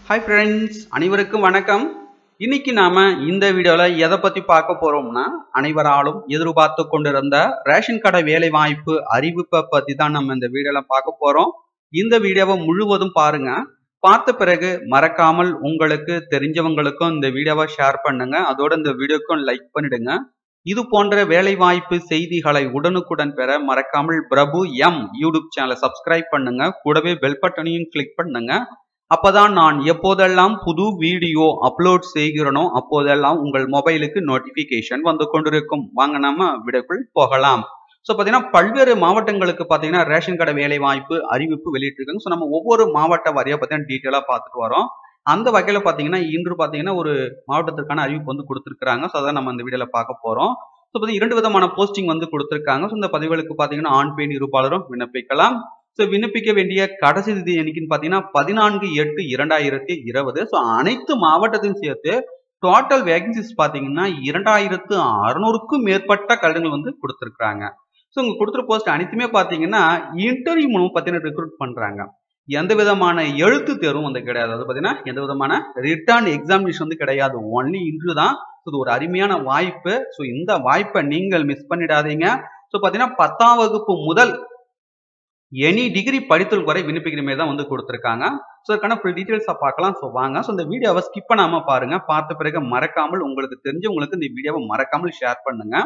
hi friends அனைவருக்கும் வணக்கம் இன்னைக்கு நாம இந்த வீடியோல எதை பத்தி பார்க்க போறோம்னா அனைவராலும் எதிர்பார்த்து கொண்டிருந்த ரேஷன் கடை வேலை வாய்ப்பு அறிவிப்பை பத்தி தான் நம்ம இந்த வீடியோல பார்க்க போறோம் இந்த வீடியோவை முழுவதும் பாருங்க பார்த்த பிறகு மறக்காமல் உங்களுக்கு தெரிஞ்சவங்களுக்கும் இந்த வீடியோவை ஷேர் பண்ணுங்க அதோட இந்த வீடியோக்கும் லைக் பண்ணிடுங்க இது போன்ற வேலை வாய்ப்பு செய்திகளை உடனுக்குடன் பெற மறக்காமல் பிரபு எம் யூடியூப் சேனலை சப்ஸ்கிரைப் பண்ணுங்க கூடவே பெல் பட்டனையும் கிளிக் பண்ணுங்க அப்பதான் நான் எப்போதெல்லாம் புது வீடியோ அப்லோட் செய்கிறனோ அப்போதெல்லாம் உங்கள் மொபைலுக்கு நோட்டிபிகேஷன் வந்து கொண்டிருக்கும் வாங்க நாம விடக்குள் போகலாம் ஸோ பார்த்தீங்கன்னா பல்வேறு மாவட்டங்களுக்கு பார்த்தீங்கன்னா ரேஷன் கடை வேலை வாய்ப்பு அறிவிப்பு வெளியிட்டிருக்காங்க ஸோ நம்ம ஒவ்வொரு மாவட்ட வாரியாக பார்த்தீங்கன்னா டீட்டெயிலாக பார்த்துட்டு வரோம் அந்த வகையில் பார்த்தீங்கன்னா இன்று பார்த்தீங்கன்னா ஒரு மாவட்டத்திற்கான அறிவிப்பு வந்து கொடுத்துருக்காங்க ஸோ அதான் நம்ம இந்த வீடியோவில் பார்க்க போகிறோம் ஸோ பார்த்தீங்கன்னா இரண்டு விதமான போஸ்டிங் வந்து கொடுத்துருக்காங்க ஸோ இந்த பதிவுகளுக்கு பார்த்தீங்கன்னா ஆண் பெண் இருப்பாளரும் விண்ணப்பிக்கலாம் ஸோ விண்ணப்பிக்க வேண்டிய கடைசி தேதி என்னைக்குன்னு பார்த்தீங்கன்னா பதினான்கு எட்டு இரண்டாயிரத்தி இருபது ஸோ அனைத்து மாவட்டத்தையும் சேர்த்து டோட்டல் வேகன்சிஸ் பார்த்தீங்கன்னா இரண்டாயிரத்து அறுநூறுக்கும் மேற்பட்ட கல்விகள் வந்து கொடுத்துருக்காங்க ஸோ இங்கே கொடுத்துருக்க போஸ்ட் அனைத்துமே பார்த்தீங்கன்னா இன்டர்வியூ மூலம் பார்த்தீங்கன்னா ரெக்ரூட் பண்ணுறாங்க எந்த விதமான எழுத்து தேர்வும் வந்து கிடையாது அது பார்த்தீங்கன்னா எந்த விதமான ரிட்டர்ன் எக்ஸாமினேஷன் வந்து கிடையாது ஒன்லி இன்டர்வியூ தான் ஸோ இது ஒரு அருமையான வாய்ப்பு ஸோ இந்த வாய்ப்பை நீங்கள் மிஸ் பண்ணிடாதீங்க ஸோ பார்த்தீங்கன்னா பத்தாம் வகுப்பு முதல் எனி டிகிரி படித்தல் வரை விண்ணப்பிக்கிற மாதிரி தான் வந்து கொடுத்துருக்காங்க ஸோ அதுக்கான ஃபுல் டீட்டெயில்ஸாக பார்க்கலாம் ஸோ வாங்க ஸோ இந்த வீடியோவை ஸ்கிப் பண்ணாமல் பாருங்க பார்த்த பிறகு மறக்காமல் உங்களுக்கு தெரிஞ்சவங்களுக்கு இந்த வீடியோவை மறக்காமல் ஷேர் பண்ணுங்க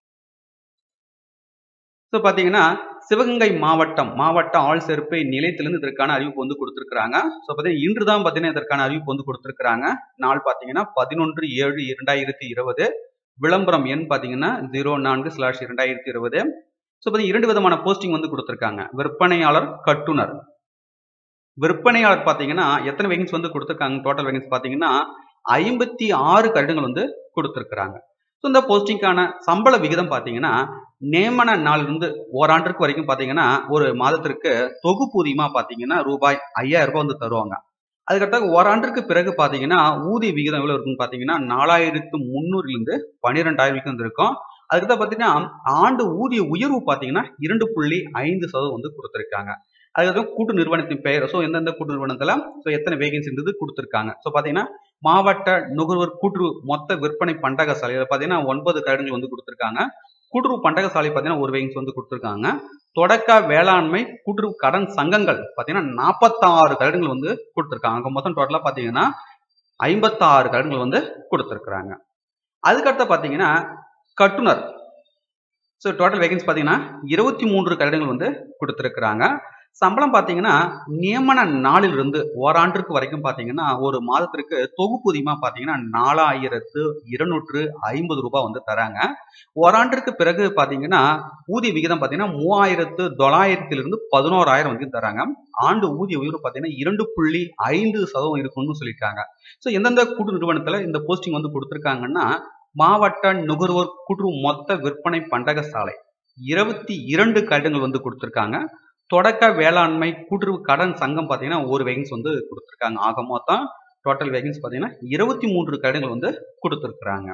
ஸோ பார்த்தீங்கன்னா சிவகங்கை மாவட்டம் மாவட்ட ஆள் சேர்ப்பை நிலையத்திலிருந்து இதற்கான அறிவிப்பு வந்து கொடுத்துருக்காங்க ஸோ பார்த்தீங்கன்னா இன்று தான் பார்த்தீங்கன்னா இதற்கான அறிவிப்பு வந்து கொடுத்துருக்காங்க நாள் பார்த்தீங்கன்னா பதினொன்று ஏழு இரண்டாயிரத்தி இருபது விளம்பரம் எண் பார்த்தீங்கன்னா ஜீரோ நான்கு ஸ்லாஷ் இரண்டாயிரத்தி இருபது ஸோ பார்த்தீங்கன்னா இரண்டு விதமான போஸ்டிங் வந்து கொடுத்துருக்காங்க விற்பனையாளர் கட்டுனர் விற்பனையாளர் பார்த்தீங்கன்னா எத்தனை வேகன்ஸ் வந்து கொடுத்துருக்காங்க டோட்டல் வேகன்ஸ் பார்த்தீங்கன்னா ஐம்பத்தி ஆறு கருடங்கள் வந்து கொடுத்துருக்குறாங்க ஸோ இந்த போஸ்டிங்கான சம்பள விகிதம் பார்த்தீங்கன்னா நியமன நாளிலிருந்து ஓராண்டிற்கு வரைக்கும் பார்த்தீங்கன்னா ஒரு மாதத்திற்கு தொகுப்பூதியமாக பார்த்தீங்கன்னா ரூபாய் ஐயாயிரம் ரூபாய் வந்து தருவாங்க அதுக்கடுத்த ஓராண்டிற்கு பிறகு பார்த்தீங்கன்னா ஊதிய விகிதம் எவ்வளோ இருக்குன்னு பார்த்தீங்கன்னா நாலாயிரத்து முந்நூறுலேருந்து பன்னிரெண்டாயிரம் வரைக்கும் வந்து இருக்கும் அதுக்கடுத்து பார்த்தீங்கன்னா ஆண்டு ஊதிய உயர்வு பார்த்தீங்கன்னா இரண்டு புள்ளி ஐந்து சதவீதம் வந்து கொடுத்துருக்காங்க அதுக்கப்புறம் கூட்டு நிறுவனத்தின் பெயர் ஸோ எந்தெந்த கூட்டு நிறுவனத்தில் ஸோ எத்தனை வேகன்சின்றது கொடுத்துருக்காங்க ஸோ பார்த்தீங்கன்னா மாவட்ட நுகர்வோர் கூட்டுறவு மொத்த விற்பனை பண்டக சாலையில் பார்த்தீங்கன்னா ஒன்பது கருடங்கள் வந்து கொடுத்துருக்காங்க கூட்டுறவு பண்டக சாலை பார்த்தீங்கன்னா ஒரு வேகன்சி வந்து கொடுத்துருக்காங்க தொடக்க வேளாண்மை கூட்டுறவு கடன் சங்கங்கள் பார்த்தீங்கன்னா நாற்பத்தாறு கருடங்கள் வந்து கொடுத்துருக்காங்க அங்கே மொத்தம் டோட்டலாக பார்த்தீங்கன்னா ஐம்பத்தாறு கருடங்கள் வந்து கொடுத்துருக்குறாங்க அதுக்கடுத்து பார்த்தீங்கன்னா கட்டுனர் ஸோ டோட்டல் வேகன்சி பார்த்தீங்கன்னா இருபத்தி மூன்று கட்டிடங்கள் வந்து கொடுத்துருக்குறாங்க சம்பளம் பார்த்தீங்கன்னா நியமன நாளிலிருந்து ஓராண்டிற்கு வரைக்கும் பார்த்தீங்கன்னா ஒரு மாதத்திற்கு தொகுப்பூதியமாக பார்த்தீங்கன்னா நாலாயிரத்து இருநூற்று ஐம்பது ரூபாய் வந்து தராங்க ஓராண்டிற்கு பிறகு பார்த்தீங்கன்னா ஊதிய விகிதம் பார்த்தீங்கன்னா மூவாயிரத்து தொள்ளாயிரத்திலிருந்து பதினோராயிரம் வரைக்கும் தராங்க ஆண்டு ஊதிய உயர்வு பார்த்தீங்கன்னா இரண்டு புள்ளி ஐந்து சதவீதம் இருக்கும்னு சொல்லியிருக்காங்க ஸோ எந்தெந்த கூட்டு நிறுவனத்தில் இந்த போஸ்டிங் வந்து கொடுத்துருக்காங்கன்னா மாவட்ட நுகர்வோர் கூட்டுறவு மொத்த விற்பனை பண்டக சாலை இருபத்தி இரண்டு கட்டிடங்கள் வந்து கொடுத்துருக்காங்க தொடக்க வேளாண்மை கூட்டுறவு கடன் சங்கம் பார்த்தீங்கன்னா ஒரு வேகன்ஸ் வந்து கொடுத்துருக்காங்க ஆக மொத்தம் டோட்டல் வேகன்ஸ் பார்த்தீங்கன்னா இருபத்தி மூன்று கட்டிடங்கள் வந்து கொடுத்துருக்குறாங்க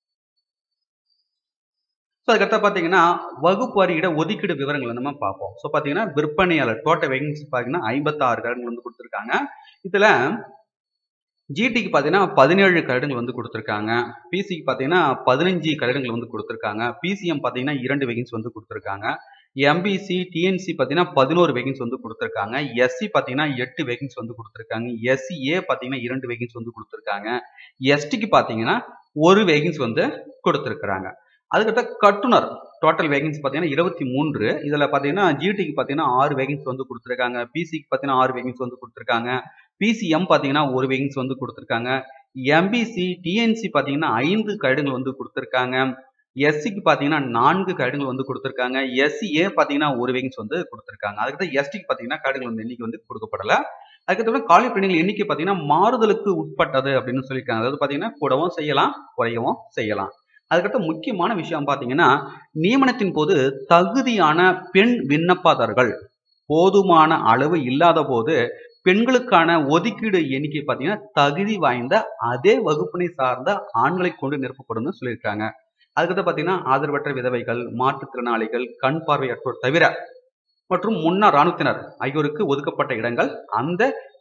ஸோ அதுக்கடுத்து பார்த்தீங்கன்னா வகுப்பு அறியிட ஒதுக்கீடு விவரங்கள் நம்ம பார்ப்போம் ஸோ பார்த்தீங்கன்னா விற்பனையாளர் டோட்டல் வேகன்சி பார்த்தீங்கன்னா ஐம்பத்தாறு கட்டிடங்கள் வந்து கொடுத்துருக்காங்க இதில் ஜிடிக்கு பார்த்தீங்கன்னா பதினேழு கருடங்கள் வந்து கொடுத்துருக்காங்க பிசிக்கு பார்த்தீங்கன்னா பதினஞ்சு கருடங்கள் வந்து கொடுத்துருக்காங்க பிசிஎம் பார்த்தீங்கன்னா இரண்டு வேகன்ஸ் வந்து கொடுத்துருக்காங்க எம்பிசி டிஎன்சி பார்த்தீங்கன்னா பதினோரு வேகன்ஸ் வந்து கொடுத்துருக்காங்க எஸ்சி பார்த்தீங்கன்னா எட்டு வேகன்ஸ் வந்து கொடுத்துருக்காங்க எஸ்சிஏ பார்த்தீங்கன்னா இரண்டு வேகன்ஸ் வந்து கொடுத்துருக்காங்க எஸ்டிக்கு பார்த்தீங்கன்னா ஒரு வேகன்ஸ் வந்து கொடுத்துருக்குறாங்க அதுக்கடுத்த கட்டுனர் டோட்டல் வேகன்ஸ் பார்த்தீங்கன்னா இருபத்தி மூன்று இதில் பார்த்தீங்கன்னா ஜிடிக்கு பார்த்தீங்கன்னா ஆறு வேகன்ஸ் வந்து கொடுத்துருக்காங்க பிசிக்கு பார்த்தீங்கன்னா ஆறு வேகன்ஸ் வந்து கொடுத்துருக்காங்க பிசிஎம் பார்த்தீங்கன்னா ஒரு வேகன்ஸ் வந்து கொடுத்துருக்காங்க எம்பிசி டிஎன்சி பார்த்தீங்கன்னா ஐந்து கருடங்கள் வந்து கொடுத்துருக்காங்க எஸ்சிக்கு பார்த்தீங்கன்னா நான்கு கருடங்கள் வந்து கொடுத்துருக்காங்க எஸ்சிஏ பார்த்தீங்கன்னா ஒரு வேகன்ஸ் வந்து கொடுத்துருக்காங்க அதுக்கடுத்து எஸ்டிக்கு பார்த்தீங்கன்னா கருடங்கள் வந்து எண்ணிக்கை வந்து கொடுக்கப்படலை அதுக்கப்புறம் காலி பணிகள் எண்ணிக்கை பார்த்தீங்கன்னா மாறுதலுக்கு உட்பட்டது அப்படின்னு சொல்லியிருக்காங்க அதாவது பார்த்தீங்கன்னா கூடவும் செய்யலாம் குறையவும் செய்யலாம் அதுக்கடுத்து முக்கியமான விஷயம் பார்த்தீங்கன்னா நியமனத்தின் போது தகுதியான பெண் விண்ணப்பதாரர்கள் போதுமான அளவு இல்லாத போது பெண்களுக்கான ஒதுக்கீடு எண்ணிக்கை பார்த்தீங்கன்னா தகுதி வாய்ந்த அதே வகுப்பினை சார்ந்த ஆண்களை கொண்டு நிரப்பப்படும்னு சொல்லியிருக்காங்க அதுக்கடுத்து பார்த்தீங்கன்னா ஆதரவற்ற விதவைகள் மாற்றுத்திறனாளிகள் கண் பார்வையற்றோர் தவிர மற்றும் முன்னாள் இராணுவத்தினர் ஆகியோருக்கு ஒதுக்கப்பட்ட இடங்கள் அந்த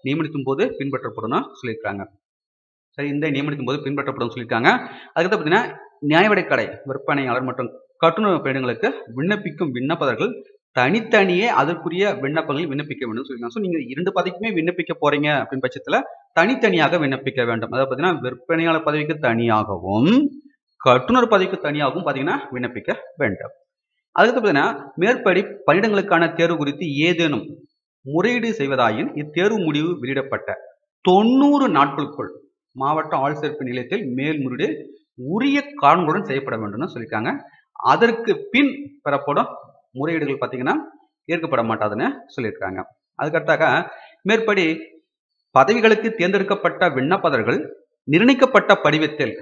நியமனிக்கும் போது பின்பற்றப்படும்னு சொல்லியிருக்காங்க சரி இந்த நியமனத்தின் போது பின்பற்றப்படும் சொல்லியிருக்காங்க அதுக்கடுத்து பார்த்தீங்கன்னா நியாய விலைக்கடை விற்பனையாளர் மற்றும் கட்டுநர் பயணங்களுக்கு விண்ணப்பிக்கும் விண்ணப்பதர்கள் தனித்தனியே அதற்குரிய விண்ணப்பங்களை விண்ணப்பிக்க வேண்டும் சொல்லியிருக்காங்க ஸோ நீங்க இரண்டு பதவிக்குமே விண்ணப்பிக்க போறீங்க அப்படின்னு பட்சத்துல தனித்தனியாக விண்ணப்பிக்க வேண்டும் அதாவது பார்த்தீங்கன்னா விற்பனையாளர் பதவிக்கு தனியாகவும் கட்டுநர் பதவிக்கு தனியாகவும் பார்த்தீங்கன்னா விண்ணப்பிக்க வேண்டும் அதுக்கு பார்த்தீங்கன்னா மேற்படி பணியிடங்களுக்கான தேர்வு குறித்து ஏதேனும் முறையீடு செய்வதாயின் இத்தேர்வு முடிவு வெளியிடப்பட்ட தொண்ணூறு நாட்களுக்குள் மாவட்ட ஆள் சேர்ப்பு நிலையத்தில் மேல்முறையீடு உரிய காரணங்களுடன் செய்யப்பட வேண்டும்னு சொல்லியிருக்காங்க அதற்கு பின் பெறப்படும் முறையீடுகள் பார்த்தீங்கன்னா ஏற்கப்பட மாட்டாதுன்னு சொல்லியிருக்காங்க அதுக்கடுத்தாக மேற்படி பதவிகளுக்கு தேர்ந்தெடுக்கப்பட்ட விண்ணப்பதர்கள் நிர்ணயிக்கப்பட்ட படிவத்தில்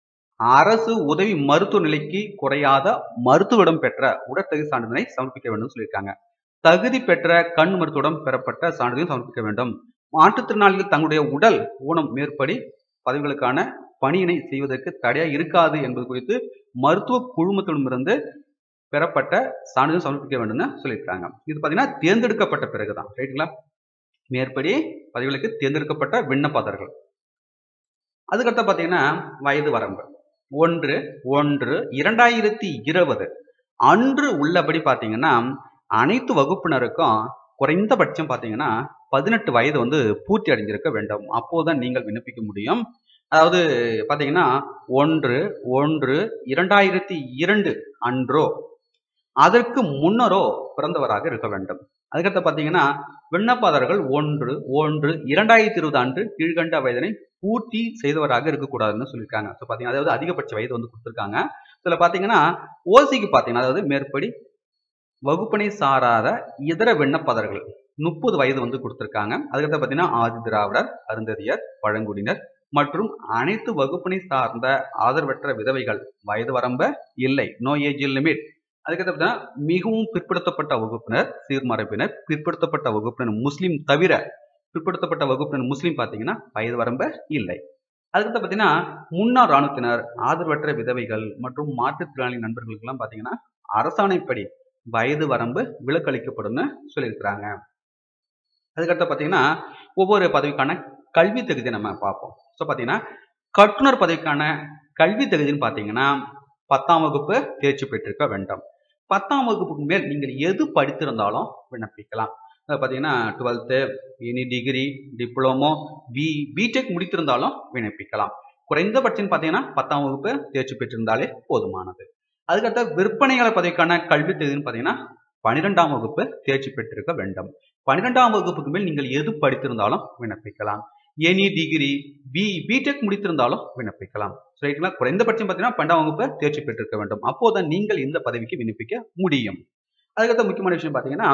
அரசு உதவி மருத்துவ நிலைக்கு குறையாத மருத்துவரிடம் பெற்ற உடற்தகுதி சான்றிதழை சமர்ப்பிக்க வேண்டும் சொல்லியிருக்காங்க தகுதி பெற்ற கண் மருத்துவரிடம் பெறப்பட்ட சான்றிதழையும் சமர்ப்பிக்க வேண்டும் மாற்றுத்திறனாளிகள் தங்களுடைய உடல் ஊனம் மேற்படி பதவிகளுக்கான பணியினை செய்வதற்கு தடையாக இருக்காது என்பது குறித்து மருத்துவ குழுமத்திடமிருந்து பெறப்பட்ட சான்றிதழ் சமர்ப்பிக்க வேண்டும்னு சொல்லியிருக்காங்க இது பார்த்தீங்கன்னா தேர்ந்தெடுக்கப்பட்ட பிறகுதான் ரைட்டுங்களா மேற்படி பதவிகளுக்கு தேர்ந்தெடுக்கப்பட்ட விண்ணப்பதாரர்கள் அதுக்கடுத்து பார்த்தீங்கன்னா வயது வரம்பு ஒன்று ஒன்று இரண்டாயிரத்தி இருபது அன்று உள்ளபடி பார்த்தீங்கன்னா அனைத்து வகுப்பினருக்கும் குறைந்தபட்சம் பார்த்தீங்கன்னா பதினெட்டு வயது வந்து பூர்த்தி அடைந்திருக்க வேண்டும் அப்போதுதான் நீங்கள் விண்ணப்பிக்க முடியும் அதாவது பார்த்தீங்கன்னா ஒன்று ஒன்று இரண்டாயிரத்தி இரண்டு அன்றோ அதற்கு முன்னரோ பிறந்தவராக இருக்க வேண்டும் அதுக்கடுத்து பார்த்தீங்கன்னா விண்ணப்பதாரர்கள் ஒன்று ஒன்று இரண்டாயிரத்தி இருபது அன்று கீழ்கண்ட வயதினை பூர்த்தி செய்தவராக இருக்கக்கூடாதுன்னு சொல்லியிருக்காங்க ஸோ பார்த்தீங்கன்னா அதாவது அதிகபட்ச வயது வந்து கொடுத்துருக்காங்க இதில் பார்த்தீங்கன்னா ஓசிக்கு பார்த்தீங்கன்னா அதாவது மேற்படி வகுப்பணி சாராத இதர விண்ணப்பதாரர்கள் முப்பது வயது வந்து கொடுத்துருக்காங்க அதுக்கடுத்து பார்த்தீங்கன்னா ஆதி திராவிடர் அருந்ததியர் பழங்குடியினர் மற்றும் அனைத்து வகுப்பினை சார்ந்த ஆதரவற்ற விதவைகள் வயது வரம்ப இல்லை நோ ஏஜ் லிமிட் அதுக்கடுத்து பார்த்தீங்கன்னா மிகவும் பிற்படுத்தப்பட்ட வகுப்பினர் சீர்மரபினர் பிற்படுத்தப்பட்ட வகுப்பினர் முஸ்லீம் தவிர பிற்படுத்தப்பட்ட வகுப்பினர் முஸ்லீம் பார்த்தீங்கன்னா வயது வரம்ப இல்லை அதுக்கடுத்து பார்த்தீங்கன்னா முன்னாள் இராணுவத்தினர் ஆதரவற்ற விதவைகள் மற்றும் மாற்றுத்திறனாளி நண்பர்களுக்கெல்லாம் பார்த்தீங்கன்னா அரசாணைப்படி வயது வரம்பு விலக்களிக்கப்படும்னு சொல்லியிருக்கிறாங்க அதுக்கடுத்து பார்த்தீங்கன்னா ஒவ்வொரு பதவிக்கான கல்வி தகுதியை நம்ம பார்ப்போம் ஸோ பார்த்தீங்கன்னா கட்டுநர் பதவிக்கான கல்வி தகுதின்னு பார்த்தீங்கன்னா பத்தாம் வகுப்பு தேர்ச்சி பெற்றிருக்க வேண்டும் பத்தாம் வகுப்புக்கு மேல் நீங்கள் எது படித்திருந்தாலும் விண்ணப்பிக்கலாம் பார்த்தீங்கன்னா twelfth any degree diploma B BTech முடித்திருந்தாலும் விண்ணப்பிக்கலாம் குறைந்தபட்சம் பார்த்தீங்கன்னா பத்தாம் வகுப்பு தேர்ச்சி பெற்றிருந்தாலே போதுமானது அதுக்கடுத்த விற்பனையாளர் பதவிக்கான கல்வி தகுதின்னு பார்த்தீங்கன்னா பன்னிரெண்டாம் வகுப்பு தேர்ச்சி பெற்றிருக்க வேண்டும் பன்னிரெண்டாம் வகுப்புக்கு மேல் நீங்கள் எது படித்திருந்தாலும் விண்ணப்பிக்கலாம் எனி டிகிரி பி பிடெக் முடித்திருந்தாலும் விண்ணப்பிக்கலாம் ரைட்டுங்களா குறைந்தபட்சம் பார்த்தீங்கன்னா பன்னெண்டாம் வகுப்பு தேர்ச்சி பெற்றிருக்க வேண்டும் அப்போதான் நீங்கள் இந்த பதவிக்கு விண்ணப்பிக்க முடியும் அதுக்கடுத்த முக்கியமான விஷயம் பார்த்தீங்கன்னா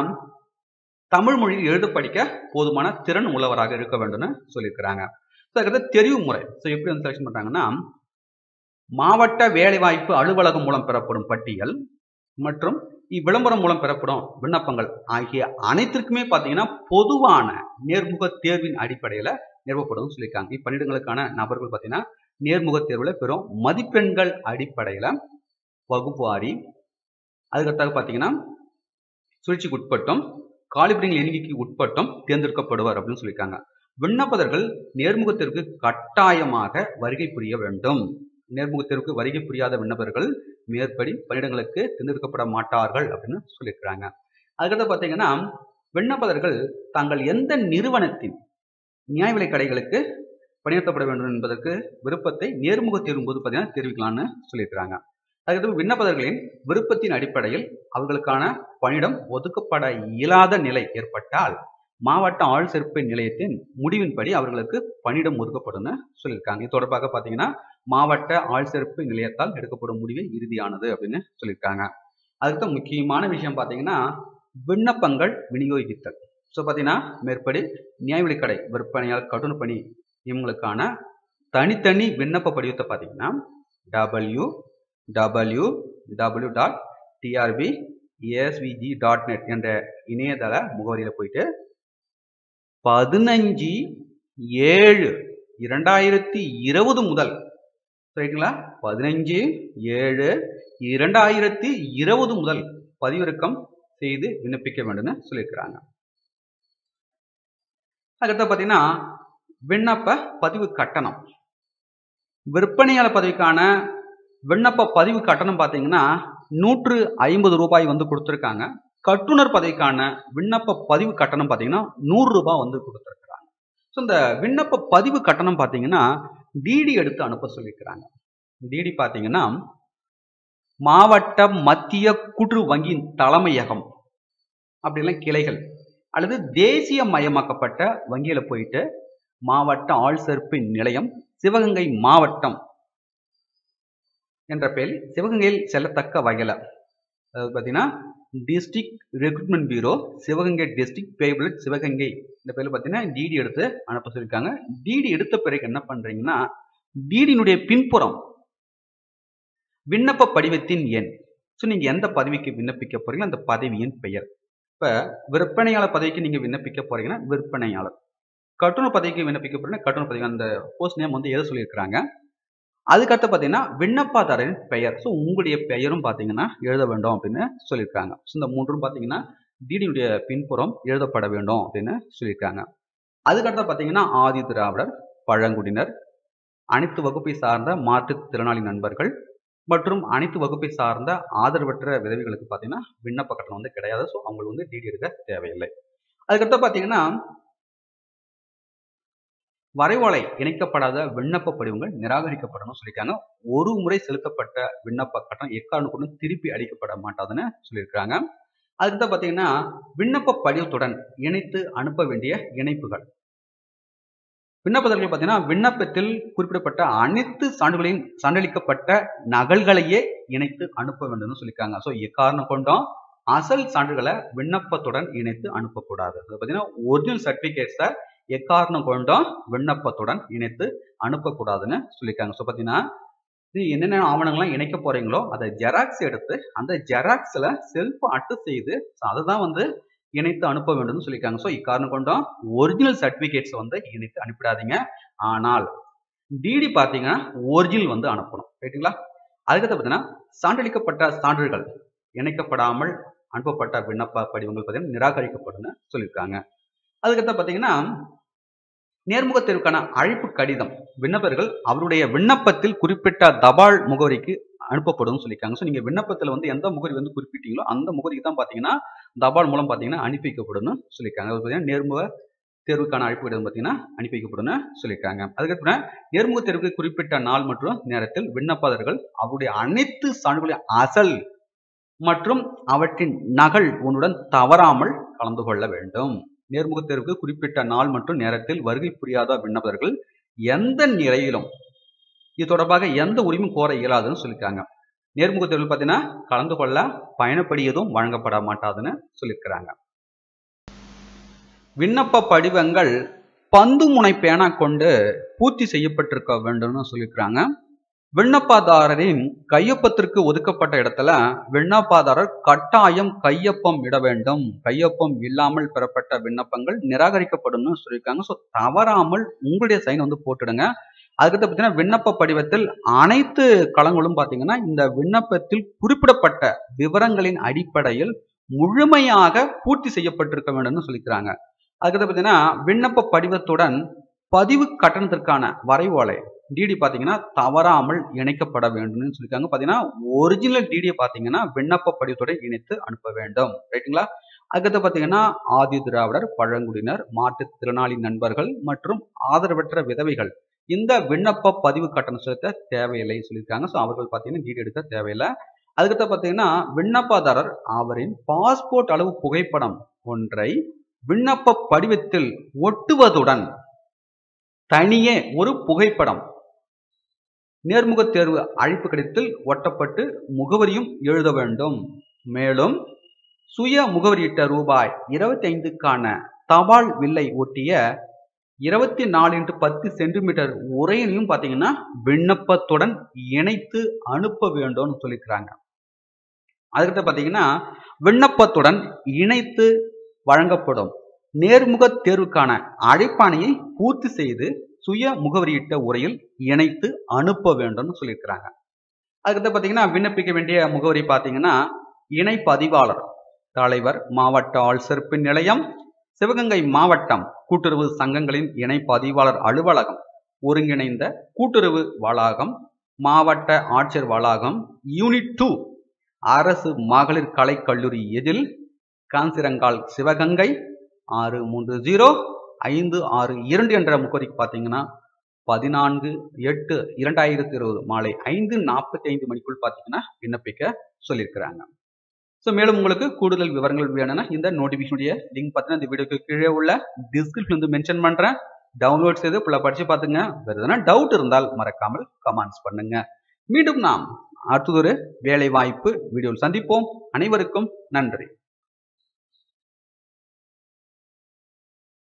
தமிழ் மொழியில் எழுத படிக்க போதுமான திறன் உள்ளவராக இருக்க வேண்டும்னு சொல்லியிருக்கிறாங்க அதுக்கடுத்து தெரிவு முறை ஸோ எப்படி வந்து செலக்ஷன் பண்றாங்கன்னா மாவட்ட வேலைவாய்ப்பு அலுவலகம் மூலம் பெறப்படும் பட்டியல் மற்றும் இவ்விளம்பரம் மூலம் பெறப்படும் விண்ணப்பங்கள் ஆகிய அனைத்திற்குமே பார்த்தீங்கன்னா பொதுவான நேர்முக தேர்வின் அடிப்படையில் நிறுவப்படும் சொல்லியிருக்காங்க இப்பணியிடங்களுக்கான நபர்கள் பார்த்தீங்கன்னா நேர்முக தேர்வில் பெறும் மதிப்பெண்கள் அடிப்படையில் வகுப்புவாரி அதுக்கடுத்தாக பார்த்தீங்கன்னா சுழற்சிக்கு உட்பட்டும் காலிபிடிங் எண்ணிக்கைக்கு உட்பட்டும் தேர்ந்தெடுக்கப்படுவார் அப்படின்னு சொல்லியிருக்காங்க விண்ணப்பதர்கள் நேர்முக தேர்வுக்கு கட்டாயமாக வருகை புரிய வேண்டும் நேர்முக தேர்வுக்கு வருகை புரியாத விண்ணப்பர்கள் மேற்படி பணியிடங்களுக்கு தேர்ந்தெடுக்கப்பட மாட்டார்கள் அப்படின்னு சொல்லியிருக்கிறாங்க அதுக்கடுத்து பார்த்தீங்கன்னா விண்ணப்பதர்கள் தாங்கள் எந்த நிறுவனத்தின் நியாய விலை கடைகளுக்கு பணியாற்றப்பட வேண்டும் என்பதற்கு விருப்பத்தை நேர்முக தேர்வும் போது பார்த்தீங்கன்னா தெரிவிக்கலாம்னு சொல்லியிருக்கிறாங்க அதுக்கடுத்து விண்ணப்பதர்களின் விருப்பத்தின் அடிப்படையில் அவர்களுக்கான பணியிடம் ஒதுக்கப்பட இயலாத நிலை ஏற்பட்டால் மாவட்ட ஆள் சேர்ப்பு நிலையத்தின் முடிவின்படி அவர்களுக்கு பணியிடம் ஒதுக்கப்படும் சொல்லியிருக்காங்க இது தொடர்பாக பார்த்தீங்கன்னா மாவட்ட ஆள் சேர்ப்பு நிலையத்தால் எடுக்கப்படும் முடிவே இறுதியானது அப்படின்னு சொல்லியிருக்காங்க அதுக்கு முக்கியமான விஷயம் பார்த்தீங்கன்னா விண்ணப்பங்கள் விநியோகித்தல் ஸோ பார்த்தீங்கன்னா மேற்படி நியாய கடை விற்பனையால் கட்டுன பணி இவங்களுக்கான தனித்தனி விண்ணப்ப படிவத்தை பார்த்தீங்கன்னா W W W dot TRB ASVG dot net என்ற இணையதள முகவரியில் போயிட்டு பதினஞ்சு ஏழு இரண்டாயிரத்தி இருபது முதல் ரைட்டுங்களா பதினஞ்சு ஏழு இரண்டாயிரத்தி இருபது முதல் பதிவிறக்கம் செய்து விண்ணப்பிக்க வேண்டும்னு சொல்லியிருக்கிறாங்க அதுக்கடுத்து பார்த்தீங்கன்னா விண்ணப்ப பதிவு கட்டணம் விற்பனையாளர் பதவிக்கான விண்ணப்ப பதிவு கட்டணம் பார்த்தீங்கன்னா நூற்று ஐம்பது ரூபாய் வந்து கொடுத்துருக்காங்க கட்டுனர் பதவிக்கான விண்ணப்ப பதிவு கட்டணம் பார்த்தீங்கன்னா நூறு ரூபாய் வந்து கொடுத்துருக்குறாங்க ஸோ இந்த விண்ணப்ப பதிவு கட்டணம் பார்த்தீங்கன்னா டிடி எடுத்து அனுப்ப சொல்லியிருக்கிறாங்க டிடி பார்த்தீங்கன்னா மாவட்ட மத்திய கூட்டுறவு வங்கியின் தலைமையகம் அப்படிலாம் கிளைகள் அல்லது தேசிய மயமாக்கப்பட்ட வங்கியில போயிட்டு மாவட்ட ஆள் சேர்ப்பு நிலையம் சிவகங்கை மாவட்டம் என்ற பெயரில் சிவகங்கையில் செல்லத்தக்க வகையில் அதாவது பார்த்தீங்கன்னா district recruitment bureau Sivaganga district பேபிள் சிவகங்கை இந்த பேரில் பார்த்தீங்கன்னா டிடி எடுத்து அனுப்ப சொல்லியிருக்காங்க டிடி எடுத்த பிறகு என்ன பண்ணுறீங்கன்னா டிடியினுடைய பின்புறம் விண்ணப்ப படிவத்தின் எண் ஸோ நீங்கள் எந்த பதவிக்கு விண்ணப்பிக்க போறீங்களோ அந்த பதவியின் பெயர் இப்போ விற்பனையாளர் பதவிக்கு நீங்கள் விண்ணப்பிக்க போறீங்கன்னா விற்பனையாளர் கட்டுனர் பதவிக்கு விண்ணப்பிக்க போறீங்கன்னா கட்டுனர் பதவி அந்த போஸ்ட் நேம் வந்து எதை சொல்லியிருக்கிறாங்க அதுக்கடுத்து பார்த்தீங்கன்னா விண்ணப்பதாரரின் பெயர் ஸோ உங்களுடைய பெயரும் பார்த்தீங்கன்னா எழுத வேண்டும் அப்படின்னு சொல்லியிருக்காங்க ஸோ இந்த மூன்றும் பார்த்தீங்கன்னா டிடியுடைய பின்புறம் எழுதப்பட வேண்டும் அப்படின்னு சொல்லியிருக்காங்க அதுக்கடுத்து பார்த்தீங்கன்னா ஆதி திராவிடர் பழங்குடியினர் அனைத்து வகுப்பை சார்ந்த மாற்றுத்திறனாளி நண்பர்கள் மற்றும் அனைத்து வகுப்பை சார்ந்த ஆதரவற்ற விதவிகளுக்கு பார்த்தீங்கன்னா விண்ணப்ப கட்டணம் வந்து கிடையாது ஸோ அவங்களுக்கு வந்து டிடி எடுக்க தேவையில்லை அதுக்கடுத்து பார்த்தீங்கன்னா வரைவோலை இணைக்கப்படாத விண்ணப்ப படிவங்கள் நிராகரிக்கப்படணும் சொல்லியிருக்காங்க ஒரு முறை செலுத்தப்பட்ட விண்ணப்ப கட்டணம் எக்காரணம் கொண்டும் திருப்பி அளிக்கப்பட மாட்டாதுன்னு சொல்லியிருக்காங்க அதுக்கு பார்த்தீங்கன்னா விண்ணப்ப படிவத்துடன் இணைத்து அனுப்ப வேண்டிய இணைப்புகள் விண்ணப்பதர்கள் பார்த்தீங்கன்னா விண்ணப்பத்தில் குறிப்பிடப்பட்ட அனைத்து சான்றுகளையும் சான்றளிக்கப்பட்ட நகல்களையே இணைத்து அனுப்ப வேண்டும்னு சொல்லியிருக்காங்க ஸோ எக்காரணம் கொண்டும் அசல் சான்றுகளை விண்ணப்பத்துடன் இணைத்து அனுப்பக்கூடாது அது பார்த்தீங்கன்னா ஒரிஜினல் சர்டிஃபிகேட்ஸை எக்காரணம் கொண்டும் விண்ணப்பத்துடன் இணைத்து அனுப்பக்கூடாதுன்னு சொல்லியிருக்காங்க ஸோ பார்த்தீங்கன்னா இது என்னென்ன ஆவணங்கள்லாம் இணைக்க போறீங்களோ அதை ஜெராக்ஸ் எடுத்து அந்த ஜெராக்ஸில் செல்ஃப் அட்டு செய்து அதை தான் வந்து இணைத்து அனுப்ப வேண்டும்னு சொல்லியிருக்காங்க ஸோ இக்காரணம் கொண்டும் ஒரிஜினல் சர்டிஃபிகேட்ஸ் வந்து இணைத்து அனுப்பிடாதீங்க ஆனால் டிடி பார்த்தீங்கன்னா ஒரிஜினல் வந்து அனுப்பணும் ரைட்டுங்களா அதுக்கடுத்து பார்த்தீங்கன்னா சான்றளிக்கப்பட்ட சான்றுகள் இணைக்கப்படாமல் அனுப்பப்பட்ட விண்ணப்ப படிவங்கள் பார்த்தீங்கன்னா நிராகரிக்கப்படும்னு சொல்லியிருக்காங்க அதுக்கடுத்து பார்த்தீங்கன்னா நேர்முக தேர்வுக்கான அழைப்பு கடிதம் விண்ணப்பர்கள் அவருடைய விண்ணப்பத்தில் குறிப்பிட்ட தபால் முகவரிக்கு அனுப்பப்படும் சொல்லியிருக்காங்க ஸோ நீங்கள் விண்ணப்பத்தில் வந்து எந்த முகவரி வந்து குறிப்பிட்டீங்களோ அந்த முகவரிக்கு தான் பார்த்தீங்கன்னா தபால் மூலம் பார்த்தீங்கன்னா அனுப்பி வைக்கப்படும் சொல்லியிருக்காங்க அது பார்த்தீங்கன்னா நேர்முக தேர்வுக்கான அழைப்பு கடிதம் பார்த்தீங்கன்னா அனுப்பி வைக்கப்படும் சொல்லியிருக்காங்க அதுக்கப்புறம் நேர்முக தேர்வுக்கு குறிப்பிட்ட நாள் மற்றும் நேரத்தில் விண்ணப்பதாரர்கள் அவருடைய அனைத்து சான்றுகளையும் அசல் மற்றும் அவற்றின் நகல் உன்னுடன் தவறாமல் கலந்து கொள்ள வேண்டும் நேர்முக தேர்வுக்கு குறிப்பிட்ட நாள் மற்றும் நேரத்தில் வருகை புரியாத விண்ணப்பர்கள் எந்த நிலையிலும் இது தொடர்பாக எந்த உரிமையும் கோர இயலாதுன்னு சொல்லியிருக்காங்க நேர்முக தேர்வில் பார்த்தீங்கன்னா கலந்து கொள்ள பயணப்படி எதுவும் வழங்கப்பட மாட்டாதுன்னு சொல்லியிருக்கிறாங்க விண்ணப்ப படிவங்கள் பந்து முனை பேனா கொண்டு பூர்த்தி செய்யப்பட்டிருக்க வேண்டும்னு சொல்லியிருக்கிறாங்க விண்ணப்பதாரரின் கையொப்பத்திற்கு ஒதுக்கப்பட்ட இடத்துல விண்ணப்பதாரர் கட்டாயம் கையொப்பம் இட வேண்டும் கையொப்பம் இல்லாமல் பெறப்பட்ட விண்ணப்பங்கள் நிராகரிக்கப்படும்னு சொல்லியிருக்காங்க ஸோ தவறாமல் உங்களுடைய சைன் வந்து போட்டுடுங்க அதுக்கடுத்து பார்த்தீங்கன்னா விண்ணப்ப படிவத்தில் அனைத்து களங்களும் பார்த்தீங்கன்னா இந்த விண்ணப்பத்தில் குறிப்பிடப்பட்ட விவரங்களின் அடிப்படையில் முழுமையாக பூர்த்தி செய்யப்பட்டிருக்க வேண்டும்னு சொல்லிக்கிறாங்க அதுக்கடுத்து பார்த்தீங்கன்னா விண்ணப்ப படிவத்துடன் பதிவு கட்டணத்திற்கான வரைவோலை டிடி பார்த்தீங்கன்னா தவறாமல் இணைக்கப்பட வேண்டும்னு சொல்லியிருக்காங்க பார்த்தீங்கன்னா ஒரிஜினல் டிடியை பார்த்தீங்கன்னா விண்ணப்ப படிவத்துடன் இணைத்து அனுப்ப வேண்டும் ரைட்டுங்களா அதுக்கடுத்து பார்த்தீங்கன்னா ஆதி திராவிடர் பழங்குடியினர் மாற்றுத்திறனாளி நண்பர்கள் மற்றும் ஆதரவற்ற விதவைகள் இந்த விண்ணப்ப பதிவு கட்டணம் செலுத்த தேவையில்லை சொல்லியிருக்காங்க ஸோ அவர்கள் பார்த்தீங்கன்னா டிடி எடுக்க தேவையில்லை அதுக்கடுத்து பார்த்தீங்கன்னா விண்ணப்பதாரர் அவரின் பாஸ்போர்ட் அளவு புகைப்படம் ஒன்றை விண்ணப்ப படிவத்தில் ஒட்டுவதுடன் தனியே ஒரு புகைப்படம் நேர்முக தேர்வு அழைப்பு கடிதத்தில் ஒட்டப்பட்டு முகவரியும் எழுத வேண்டும் மேலும் சுய முகவரியிட்ட ரூபாய் இருபத்தி ஐந்துக்கான தபால் வில்லை ஒட்டிய இருபத்தி நாலு இன்ட்டு பத்து சென்டிமீட்டர் உரையினையும் பார்த்தீங்கன்னா விண்ணப்பத்துடன் இணைத்து அனுப்ப வேண்டும்னு சொல்லியிருக்கிறாங்க அதுக்கிட்ட பார்த்தீங்கன்னா விண்ணப்பத்துடன் இணைத்து வழங்கப்படும் நேர்முக தேர்வுக்கான அழைப்பாணையை பூர்த்தி செய்து சுய முகவரியிட்ட உரையில் இணைத்து அனுப்ப வேண்டும்னு சொல்லியிருக்கிறாங்க அதுக்கடுத்து பார்த்தீங்கன்னா விண்ணப்பிக்க வேண்டிய முகவரி பார்த்தீங்கன்னா இணை பதிவாளர் தலைவர் மாவட்ட ஆள் சிறப்பு நிலையம் சிவகங்கை மாவட்டம் கூட்டுறவு சங்கங்களின் இணை பதிவாளர் அலுவலகம் ஒருங்கிணைந்த கூட்டுறவு வளாகம் மாவட்ட ஆட்சியர் வளாகம் யூனிட் டூ அரசு மகளிர் கலைக் கல்லூரி எதில் காஞ்சிரங்கால் சிவகங்கை ஆறு மூன்று ஜீரோ ஐந்து ஆறு இரண்டு என்ற முகவரிக்கு பார்த்தீங்கன்னா பதினான்கு எட்டு இரண்டாயிரத்தி இருபது மாலை ஐந்து நாற்பத்தி ஐந்து மணிக்குள் பார்த்தீங்கன்னா விண்ணப்பிக்க சொல்லியிருக்கிறாங்க ஸோ மேலும் உங்களுக்கு கூடுதல் விவரங்கள் வேணும்னா இந்த நோட்டிஃபிகேஷனுடைய லிங்க் பார்த்தீங்கன்னா இந்த வீடியோக்கு கீழே உள்ள டிஸ்கிரிப்ஷன் வந்து மென்ஷன் பண்ணுறேன் டவுன்லோட் செய்து ஃபுல்லாக படித்து பார்த்துங்க வேறு எதனா டவுட் இருந்தால் மறக்காமல் கமெண்ட்ஸ் பண்ணுங்க மீண்டும் நாம் அடுத்ததொரு வேலை வாய்ப்பு வீடியோவில் சந்திப்போம் அனைவருக்கும் நன்றி